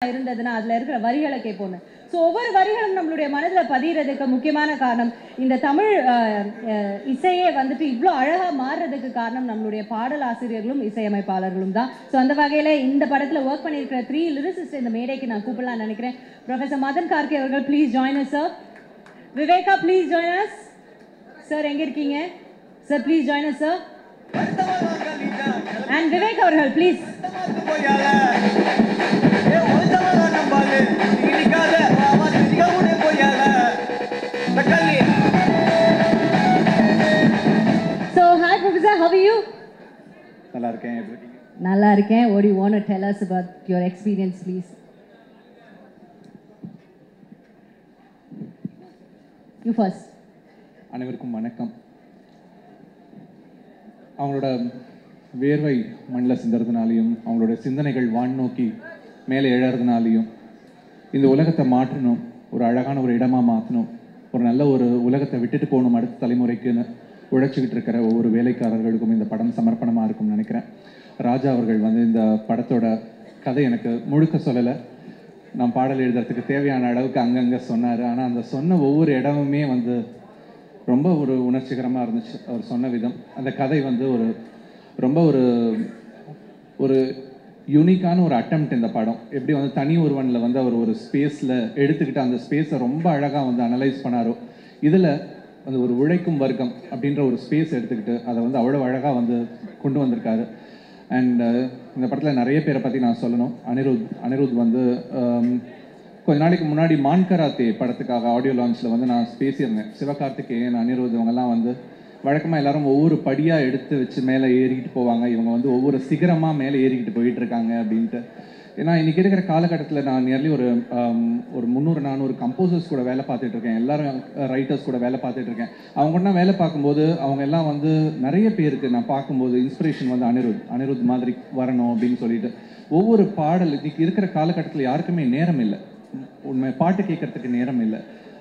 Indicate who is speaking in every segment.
Speaker 1: இருந்ததுன்னா அதுல இருக்கிற வரிகளை கேட்போம் ஸோ ஒவ்வொரு வரிகளும் நம்மளுடைய மனதில் பதியறதுக்கு முக்கியமான காரணம் இந்த தமிழ் அஹ், அஹ், இசையே வந்துட்டு இவ்வளோ அழகா மாறுறதுக்கு காரணம் நம்மளுடைய பாடல் ஆசிரியர்களும் இசையமைப்பாளர்களும் தான் ஸோ அந்த வகையில இந்த படத்துல ஒர்க் பண்ணியிருக்கிற த்ரீ லிரிசிஸ்ட் இந்த மேடைக்கு நான் கூப்பிடலாம்னு நினைக்கிறேன் ப்ரொஃபசர் மதன் கார்கே அவர்கள் please join us sir Viveka please join us sir எங்க இருக்கீங்க sir please join us sir and Vivek அவர்கள் please so hi professor how you
Speaker 2: நல்லா இருக்கேன் எப்படி இருக்கீங்க?
Speaker 1: நல்லா இருக்கேன் what do you want to tell us about your experience please you first
Speaker 2: அனைவருக்கும் வணக்கம் அவங்களோட வேர்வை மண்ணில் சிந்துறதுனாலையும் அவங்களோட சிந்தனைகள் வான் நோக்கி மேலே எழறதுனாலையும் இந்த உலகத்தை மாற்றணும் ஒரு அழகான ஒரு இடமா மாற்றணும் ஒரு நல்ல ஒரு உலகத்தை விட்டுட்டு போகணும் அடுத்த தலைமுறைக்குன்னு உழைச்சிக்கிட்டு இருக்கிற ஒவ்வொரு வேலைக்காரர்களுக்கும் இந்த படம் சமர்ப்பணமாக இருக்கும்னு நினைக்கிறேன் ராஜா அவர்கள் வந்து இந்த படத்தோட கதை எனக்கு முழுக்க சொல்லலை நான் பாடல் எழுதுறதுக்கு தேவையான அளவுக்கு அங்கங்கே சொன்னார் ஆனால் அந்த சொன்ன ஒவ்வொரு இடமுமே வந்து ரொம்ப ஒரு உணர்ச்சிகரமாக இருந்துச்சு அவர் சொன்ன விதம் அந்த கதை வந்து ஒரு ரொம்ப ஒரு ஒரு யூனிக்கான ஒரு அட்டம்ப்ட் இந்த படம் எப்படி வந்து தனி ஒருவனில் வந்து அவர் ஒரு ஸ்பேஸில் எடுத்துக்கிட்டு அந்த ஸ்பேஸை ரொம்ப அழகாக வந்து அனலைஸ் பண்ணாரோ இதில் அந்த ஒரு உழைக்கும் வர்க்கம் அப்படின்ற ஒரு ஸ்பேஸ் எடுத்துக்கிட்டு அதை வந்து அவ்வளோ அழகாக வந்து கொண்டு வந்திருக்காரு அண்ட் இந்த படத்தில் நிறைய பேரை பற்றி நான் சொல்லணும் அனிருத் அனிருத் வந்து um, கொஞ்ச நாளைக்கு முன்னாடி மான்கராத்தே படத்துக்காக ஆடியோ லான்ச்சில் வந்து நான் பேசியிருந்தேன் சிவகார்த்திகேயன் அனிருத் இவங்கெல்லாம் வந்து வழக்கமாக எல்லாரும் ஒவ்வொரு படியாக எடுத்து வச்சு மேலே ஏறிக்கிட்டு போவாங்க இவங்க வந்து ஒவ்வொரு சிகரமாக மேலே ஏறிக்கிட்டு போயிட்டு இருக்காங்க அப்படின்ட்டு ஏன்னா இன்னைக்கு இருக்கிற காலகட்டத்தில் நான் நியர்லி ஒரு um, ஒரு முந்நூறு நானூறு கம்போசர்ஸ் கூட வேலை பார்த்துட்டு இருக்கேன் எல்லாரும் ரைட்டர்ஸ் கூட வேலை பார்த்துட்டு இருக்கேன் அவங்க கூட நான் வேலை பார்க்கும்போது அவங்க எல்லாம் வந்து நிறைய பேருக்கு நான் பார்க்கும்போது இன்ஸ்பிரேஷன் வந்து அனிருத் அனிருத் மாதிரி வரணும் அப்படின்னு சொல்லிட்டு ஒவ்வொரு பாடல் இன்னைக்கு இருக்கிற காலகட்டத்தில் யாருக்குமே நேரம் இல்லை உண்மை பாட்டு கேட்கறதுக்கு நேரம் இல்லை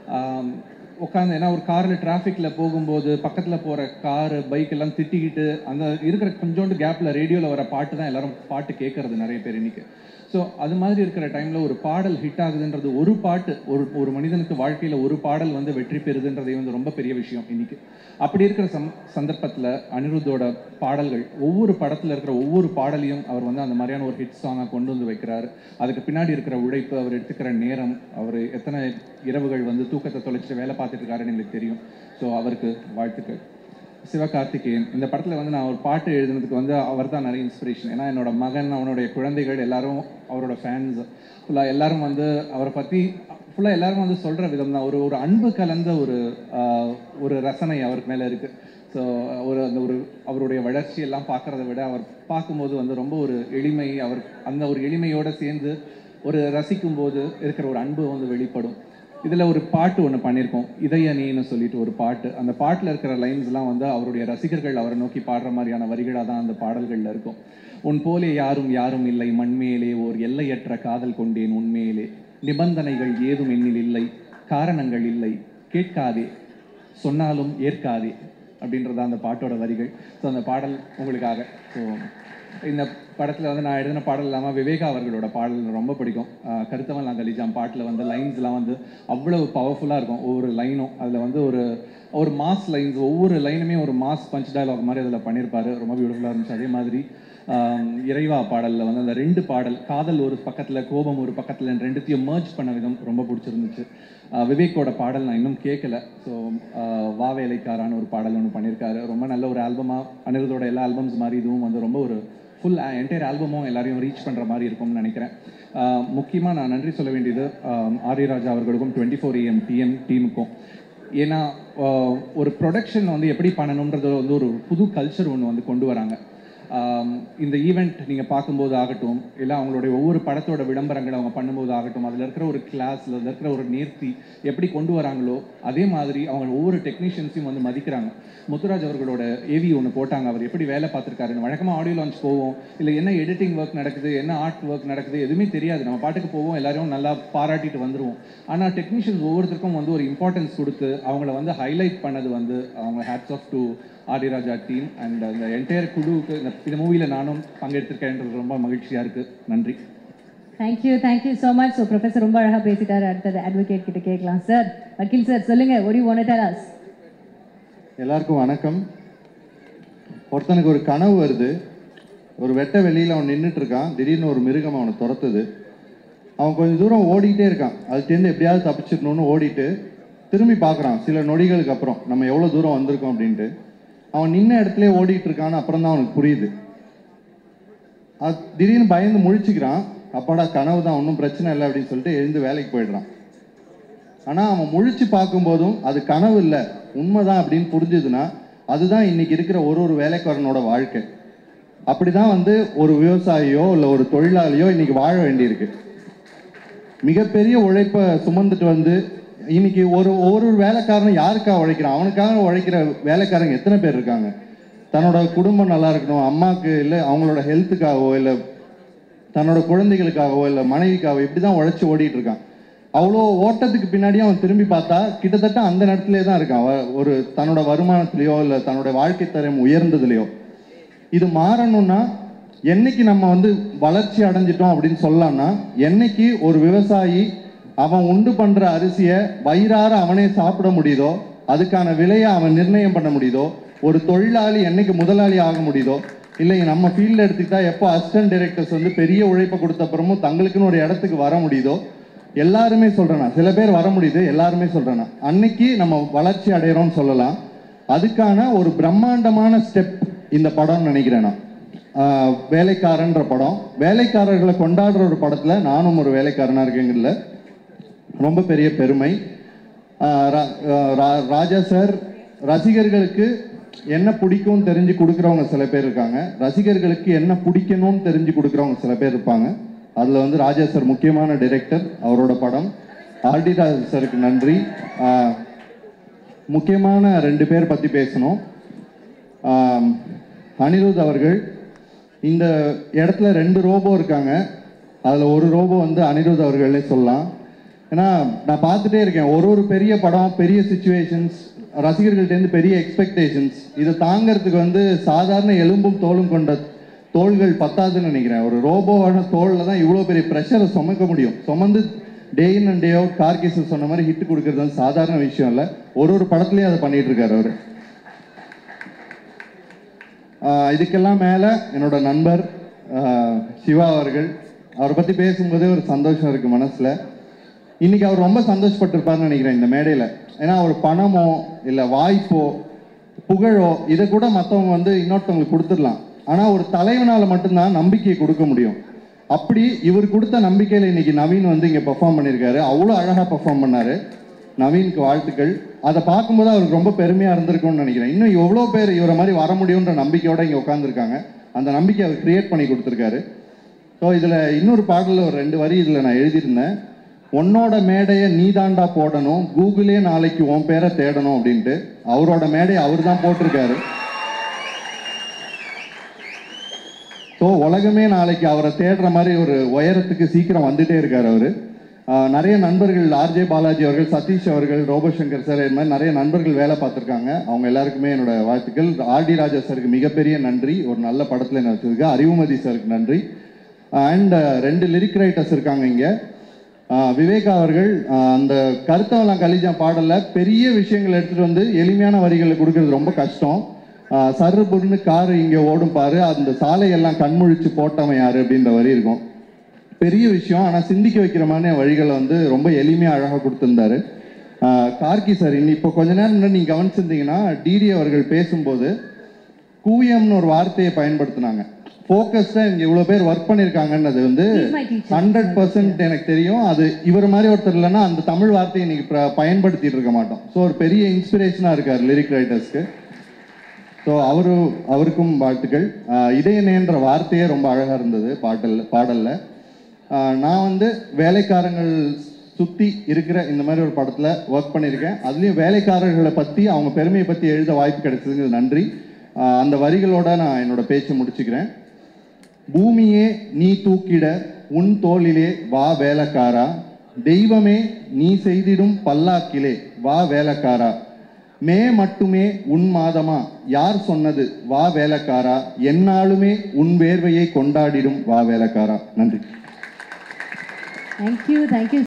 Speaker 2: உட்காந்து ஏன்னா ஒரு காரில் டிராஃபிக்கில் போகும்போது பக்கத்தில் போகிற காரு பைக் எல்லாம் திட்டிக்கிட்டு அந்த இருக்கிற கொஞ்சோண்டு கேப்பில் ரேடியோவில் வர பாட்டு தான் எல்லாரும் பாட்டு கேட்கறது நிறைய பேர் இன்னைக்கு ஸோ அது மாதிரி இருக்கிற டைமில் ஒரு பாடல் ஹிட் ஆகுதுன்றது ஒரு பாட்டு ஒரு ஒரு மனிதனுக்கு வாழ்க்கையில் ஒரு பாடல் வந்து வெற்றி பெறுதுன்றதே வந்து ரொம்ப பெரிய விஷயம் இன்னைக்கு அப்படி இருக்கிற சம் சந்தர்ப்பத்தில் அனிருத்தோட பாடல்கள் ஒவ்வொரு படத்தில் இருக்கிற ஒவ்வொரு பாடலையும் அவர் வந்து அந்த மாதிரியான ஒரு ஹிட் சாங்காக கொண்டு வந்து வைக்கிறாரு அதுக்கு பின்னாடி இருக்கிற உழைப்பு அவர் எடுத்துக்கிற நேரம் அவர் எத்தனை இரவுகள் வந்து தூக்கத்தை தொலைச்சிட்டு வேலை பார்த்துட்டு இருக்காருன்னு எங்களுக்கு தெரியும் ஸோ அவருக்கு வாழ்த்துக்கள் சிவகார்த்திகேயன் இந்த படத்தில் வந்து நான் ஒரு பாட்டு எழுதுனதுக்கு வந்து அவர் தான் நிறைய இன்ஸ்பிரேஷன் ஏன்னா என்னோட மகன் அவனுடைய குழந்தைகள் எல்லாரும் அவரோட ஃபேன்ஸ் ஃபுல்லாக எல்லாரும் வந்து அவரை பற்றி ஃபுல்லாக எல்லாரும் வந்து சொல்கிற விதம் தான் ஒரு ஒரு அன்பு கலந்த ஒரு ஆஹ், ஒரு ரசனை அவருக்கு மேலே இருக்குது ஸோ ஒரு அந்த ஒரு அவருடைய வளர்ச்சி எல்லாம் பார்க்குறத விட அவர் பார்க்கும்போது வந்து ரொம்ப ஒரு எளிமை அவர் அந்த ஒரு எளிமையோடு சேர்ந்து ஒரு ரசிக்கும் போது இருக்கிற ஒரு அன்பு வந்து வெளிப்படும் இதில் ஒரு பாட்டு ஒன்று பண்ணியிருக்கோம் இதய நீன்னு சொல்லிட்டு ஒரு பாட்டு அந்த பாட்டில் இருக்கிற லைன்ஸ்லாம் வந்து அவருடைய ரசிகர்கள் அவரை நோக்கி பாடுற மாதிரியான வரிகளாக தான் அந்த பாடல்களில் இருக்கும் உன் போலே யாரும் யாரும் இல்லை மண்மேலே ஓர் எல்லையற்ற காதல் கொண்டேன் உண்மையிலே நிபந்தனைகள் ஏதும் என்னில் இல்லை காரணங்கள் இல்லை கேட்காதே சொன்னாலும் ஏற்காதே அப்படின்றது அந்த பாட்டோட வரிகள் ஸோ அந்த பாடல் உங்களுக்காக ஸோ இந்த படத்தில் வந்து நான் எழுதின பாடல் இல்லாமல் விவேகா அவர்களோட பாடல் ரொம்ப பிடிக்கும் ஆஹ் கருத்தவன் நான் கலிஜாம் பாட்டில் வந்து லைன்ஸ்லாம் வந்து அவ்வளவு பவர்ஃபுல்லாக இருக்கும் ஒவ்வொரு லைனும் அதில் வந்து ஒரு ஒரு மாஸ் லைன்ஸ் ஒவ்வொரு லைனுமே ஒரு மாஸ் பஞ்ச் டயலாக் மாதிரி அதில் பண்ணியிருப்பாரு ரொம்ப பியூட்டிஃபுல்லாக இருந்துச்சு அதே மாதிரி ஆம், இறைவா பாடலில் வந்து அந்த ரெண்டு பாடல் காதல் ஒரு பக்கத்தில் கோபம் ஒரு பக்கத்தில் ரெண்டுத்தையும் மர்ஜ் பண்ண விதம் ரொம்ப பிடிச்சிருந்துச்சு ஆஹ் விவேக்கோட பாடல் நான் இன்னும் கேட்கல ஸோ வா வேலைக்காரான ஒரு பாடல் ஒன்று பண்ணியிருக்காரு ரொம்ப நல்ல ஒரு ஆல்பமாக அனிருத்தோட எல்லா ஆல்பம்ஸ் மாதிரி இதுவும் வந்து ரொம்ப ஒரு ஃபுல் என்டையர் ஆல்பமும் எல்லாரையும் ரீச் பண்ணுற மாதிரி இருக்கும்னு நினைக்கிறேன் முக்கியமாக நான் நன்றி சொல்ல வேண்டியது ஆம், ஆர்ய ராஜா அவர்களுக்கும் டுவெண்ட்டி ஃபோர் ஏஎம் டிஎம் டீமுக்கும் ஏன்னா ஆஹ், ஒரு ப்ரொடக்ஷன் வந்து எப்படி பண்ணணுன்றது வந்து ஒரு புது கல்ச்சர் ஒன்று வந்து கொண்டு வராங்க ஆம், இந்த ஈவெண்ட் நீங்கள் பார்க்கும்போது ஆகட்டும் இல்லை அவங்களுடைய ஒவ்வொரு படத்தோட விளம்பரங்கள் அவங்க பண்ணும்போது ஆகட்டும் அதில் இருக்கிற ஒரு கிளாஸ் அதில் இருக்கிற ஒரு நேர்த்தி எப்படி கொண்டு வராங்களோ அதே மாதிரி அவங்க ஒவ்வொரு டெக்னீஷியன்ஸையும் வந்து மதிக்கிறாங்க முத்துராஜ் அவர்களோட ஏவி ஒன்று போட்டாங்க அவர் எப்படி வேலை பார்த்துருக்காருன்னு வழக்கமாக ஆடியோ லான்ச் போவோம் இல்லை என்ன எடிட்டிங் ஒர்க் நடக்குது என்ன ஆர்ட் ஒர்க் நடக்குது எதுவுமே தெரியாது நம்ம பாட்டுக்கு போவோம் எல்லாரும் நல்லா பாராட்டிட்டு வந்துருவோம் ஆனால் டெக்னீஷியன்ஸ் ஒவ்வொருத்தருக்கும் வந்து ஒரு இம்பார்ட்டன்ஸ் கொடுத்து அவங்கள வந்து ஹைலைட் பண்ணது வந்து அவங்க hats off to Adiraja team and அந்த என்டையர் குழுவுக்கு இந்த இந்த மூவியில் நானும் பங்கெடுத்திருக்கேன்றது ரொம்ப மகிழ்ச்சியாக இருக்குது நன்றி
Speaker 1: thank you thank you so much so professor ரொம்ப அழகாக பேசிட்டாரு அடுத்தது அட்வொகேட் கிட்ட கேட்கலாம் சார் வக்கீல் சார் சொல்லுங்க ஒடி ஒன் டெல் அஸ்
Speaker 3: எல்லாருக்கும் வணக்கம் ஒருத்தனுக்கு ஒரு கனவு வருது ஒரு வெட்ட வெளியில் அவன் நின்றுட்டு இருக்கான் திடீர்னு ஒரு மிருகம் அவனை துரத்துது அவன் கொஞ்சம் தூரம் ஓடிக்கிட்டே இருக்கான் அதுலேருந்து எப்படியாவது தப்பிச்சிடணும்னு ஓடிட்டு திரும்பி பார்க்குறான் சில நொடிகளுக்கு அப்புறம் நம்ம எவ்வளோ தூரம் வந்திருக்கோம் அப்படின்ட்டு அவன் நின்ன இடத்துல ஓடிட்டு இருக்கான்னு அப்புறம் தான் அவனுக்கு புரியுது அது திடீர்னு பயந்து முழிச்சுக்கிறான் அப்பாடா கனவு தான் ஒன்றும் பிரச்சனை இல்லை அப்படின்னு சொல்லிட்டு எழுந்து வேலைக்கு போயிடுறான் ஆனால் அவன் முழிச்சு பார்க்கும்போதும் அது கனவு இல்லை உண்மைதான் அப்படின்னு புரிஞ்சுதுன்னா அதுதான் இன்னைக்கு இருக்கிற ஒரு ஒரு வேலைக்காரனோட வாழ்க்கை அப்படிதான் வந்து ஒரு விவசாயியோ இல்லை ஒரு தொழிலாளியோ இன்னைக்கு வாழ வேண்டியிருக்கு மிகப்பெரிய உழைப்பை சுமந்துட்டு வந்து இன்னைக்கு ஒரு ஒரு வேலைக்காரன் யாருக்காக உழைக்கிறான் அவனுக்காக உழைக்கிற வேலைக்காரங்க எத்தனை பேர் இருக்காங்க தன்னோட குடும்பம் நல்லா இருக்கணும் அம்மாவுக்கு இல்லை அவங்களோட ஹெல்த்துக்காகவோ இல்லை தன்னோட குழந்தைகளுக்காகவோ இல்லை மனைவிக்காகவோ இப்படி தான் உழைச்சி ஓடிட்டு இருக்கான் அவ்வளோ ஓட்டத்துக்கு பின்னாடி அவன் திரும்பி பார்த்தா கிட்டத்தட்ட அந்த நேரத்திலே தான் இருக்கான் அவ- ஒரு தன்னோட வருமானத்திலேயோ இல்லை தன்னோட வாழ்க்கை தரம் உயர்ந்ததுலையோ இது மாறணும்னா என்னைக்கு நம்ம வந்து வளர்ச்சி அடைஞ்சிட்டோம் அப்படின்னு சொல்லலாம்னா என்னைக்கு ஒரு விவசாயி அவன் உண்டு பண்ற அரிசியை வயிறார அவனே சாப்பிட முடியுதோ அதுக்கான விலையை அவன் நிர்ணயம் பண்ண முடியுதோ ஒரு தொழிலாளி என்னைக்கு முதலாளி ஆக முடியுதோ இல்லை நம்ம ஃபீல்டில் எடுத்துக்கிட்டா எப்போ அசிஸ்டன்ட் டைரக்டர்ஸ் வந்து பெரிய உழைப்பை கொடுத்த அப்புறமும் தங்களுக்குன்னு ஒரு இடத்துக்கு வர முடியுதோ எல்லாருமே சொல்றேனா சில பேர் வர முடியுது எல்லாருமே சொல்றேனா அன்னைக்கு நம்ம வளர்ச்சி அடைகிறோம்னு சொல்லலாம் அதுக்கான ஒரு பிரம்மாண்டமான ஸ்டெப் இந்த படம்னு நினைக்கிறேன் நான் ஆஹ் வேலைக்காரன்ற படம் வேலைக்காரர்களை கொண்டாடுற ஒரு படத்துல நானும் ஒரு வேலைக்காரனா இருக்கேங்கல்ல ரொம்ப பெரிய பெருமை ஆஹ் ரா- ஆஹ் ரா- ராஜா சார் ரசிகர்களுக்கு என்ன பிடிக்கும்னு தெரிஞ்சு கொடுக்குறவங்க சில பேர் இருக்காங்க ரசிகர்களுக்கு என்ன பிடிக்கணும்னு தெரிஞ்சு கொடுக்குறவங்க சில பேர் இருப்பாங்க அதில் வந்து ராஜா சார் முக்கியமான டைரக்டர் அவரோட படம் ஆர்டி ராஜா சாருக்கு நன்றி ஆஹ் முக்கியமான ரெண்டு பேர் பற்றி பேசணும் ஆம், அனிருத் அவர்கள் இந்த இடத்துல ரெண்டு ரோபோ இருக்காங்க அதில் ஒரு ரோபோ வந்து அனிருத் அவர்களே சொல்லலாம் ஏன்னா நான் பார்த்துட்டே இருக்கேன் ஒரு ஒரு பெரிய படம் பெரிய சுச்சுவேஷன்ஸ் ரசிகர்கள்ட்டேருந்து பெரிய எக்ஸ்பெக்டேஷன்ஸ் இதை தாங்கிறதுக்கு வந்து சாதாரண எலும்பும் தோலும் கொண்ட தோள்கள் பத்தாதுன்னு நினைக்கிறேன் ஒரு ரோபோவான தோளில் தான் இவ்வளோ பெரிய ப்ரெஷரை சுமக்க முடியும் சுமந்து டே இன் அண்ட் டே அவுட் கார்கேசஸ் சொன்ன மாதிரி ஹிட் கொடுக்கறது வந்து சாதாரண விஷயம் இல்லை ஒரு ஒரு படத்துலையும் அதை பண்ணிட்டு இருக்காரு அவர் ஆஹ் இதுக்கெல்லாம் மேலே என்னோட நண்பர் ஆஹ் சிவா அவர்கள் அவரை பற்றி பேசும்போதே ஒரு சந்தோஷம் இருக்கு மனசில் இன்னைக்கு அவர் ரொம்ப சந்தோஷப்பட்டிருப்பாருன்னு நினைக்கிறேன் இந்த மேடையில் ஏன்னா அவர் பணமோ இல்லை வாய்ப்போ புகழோ இதை கூட மற்றவங்க வந்து இன்னொருத்தவங்களுக்கு கொடுத்துடலாம் ஆனால் ஒரு தலைவனால் மட்டும்தான் நம்பிக்கையை கொடுக்க முடியும் அப்படி இவர் கொடுத்த நம்பிக்கையில் இன்னைக்கு நவீன் வந்து இங்கே பெர்ஃபார்ம் பண்ணியிருக்காரு அவ்வளோ அழகாக பெர்ஃபார்ம் பண்ணாரு நவீனுக்கு வாழ்த்துக்கள் அதை பார்க்கும்போது அவருக்கு ரொம்ப பெருமையாக இருந்திருக்கும்னு நினைக்கிறேன் இன்னும் எவ்வளோ பேர் இவரை மாதிரி வர முடியுன்ற நம்பிக்கையோட இங்கே உட்காந்துருக்காங்க அந்த நம்பிக்கை அவர் கிரியேட் பண்ணி கொடுத்துருக்காரு ஸோ இதில் இன்னொரு பாடலில் ஒரு ரெண்டு வரி இதில் நான் எழுதியிருந்தேன் உன்னோட மேடையை நீதாண்டா போடணும் கூகுளே நாளைக்கு உன் பேரை தேடணும் அப்படின்ட்டு அவரோட மேடையை அவர் தான் போட்டிருக்காரு ஸோ உலகமே நாளைக்கு அவரை தேடுற மாதிரி ஒரு உயரத்துக்கு சீக்கிரம் வந்துட்டே இருக்கார் அவர் நிறைய நண்பர்கள் ஆர்ஜே பாலாஜி அவர்கள் சதீஷ் அவர்கள் ரோபோசங்கர் சார் இது மாதிரி நிறைய நண்பர்கள் வேலை பார்த்துருக்காங்க அவங்க எல்லாருக்குமே என்னோட வாழ்த்துக்கள் ஆர்டி ராஜா சாருக்கு மிகப்பெரிய நன்றி ஒரு நல்ல படத்தில் என்ன வச்சிருக்கு அறிவுமதி சாருக்கு நன்றி அண்ட் ரெண்டு லிரிக் ரைட்டர்ஸ் இருக்காங்க இங்கே விவேகா அவர்கள் ஆஹ் அந்த கருத்தவெல்லாம் கலிஜா பாடல்ல பெரிய விஷயங்கள் எடுத்துட்டு வந்து எளிமையான வரிகளை கொடுக்கறது ரொம்ப கஷ்டம் ஆஹ் சர்ரு புருன்னு கார் இங்கே ஓடும் பாரு அந்த சாலையெல்லாம் கண்முழிச்சு போட்டவன் யாரு அப்படின்ற வரி இருக்கும் பெரிய விஷயம் ஆனால் சிந்திக்க வைக்கிற மாதிரி வழிகளை வந்து ரொம்ப எளிமையாக அழகாக கொடுத்துருந்தாரு ஆஹ் கார்கி சார் இன்னி இப்போ கொஞ்ச நேரம் முன்னாடி நீங்கள் கவனிச்சிருந்தீங்கன்னா டிடி அவர்கள் பேசும்போது கூயம்னு ஒரு வார்த்தையை பயன்படுத்தினாங்க ஃபோக்கஸ்டாக இங்கே இவ்வளோ பேர் ஒர்க் பண்ணியிருக்காங்கன்றது வந்து
Speaker 1: He's my teacher.
Speaker 3: Hundred percent எனக்கு தெரியும் அது இவர் மாதிரி ஒருத்தர் இல்லைன்னா அந்த தமிழ் வார்த்தையை இன்னைக்கு பிர- பயன்படுத்திட்டு இருக்க மாட்டோம் ஸோ ஒரு பெரிய இன்ஸ்பிரேஷனாக இருக்கார் லிரிக் ரைட்டர்ஸ்க்கு ஸோ அவரு அவருக்கும் வாழ்த்துக்கள் ஆஹ் இதயநேன்ற வார்த்தையே ரொம்ப அழகாக இருந்தது பாட்டல் பாடலில் நான் வந்து வேலைக்காரங்கள் சுற்றி இருக்கிற இந்த மாதிரி ஒரு படத்தில் ஒர்க் பண்ணியிருக்கேன் அதுலேயும் வேலைக்காரர்களை பற்றி அவங்க பெருமையை பற்றி எழுத வாய்ப்பு கிடைச்சதுங்கிறது நன்றி ஆஹ் அந்த வரிகளோட நான் என்னோட பேச்சை முடிச்சுக்கிறேன் பூமியே நீ தூக்கிட உன் தோளிலே வா வேலைக்காரா தெய்வமே நீ செய்திடும் பல்லாக்கிலே வா வேலைக்காரா மே மட்டுமே உன் மாதமா யார் சொன்னது வா வேலைக்காரா எந்நாளுமே உன் வேர்வையை கொண்டாடிடும் வா வேலைக்காரா நன்றி
Speaker 1: தேங்க்யூ தேங்க்யூ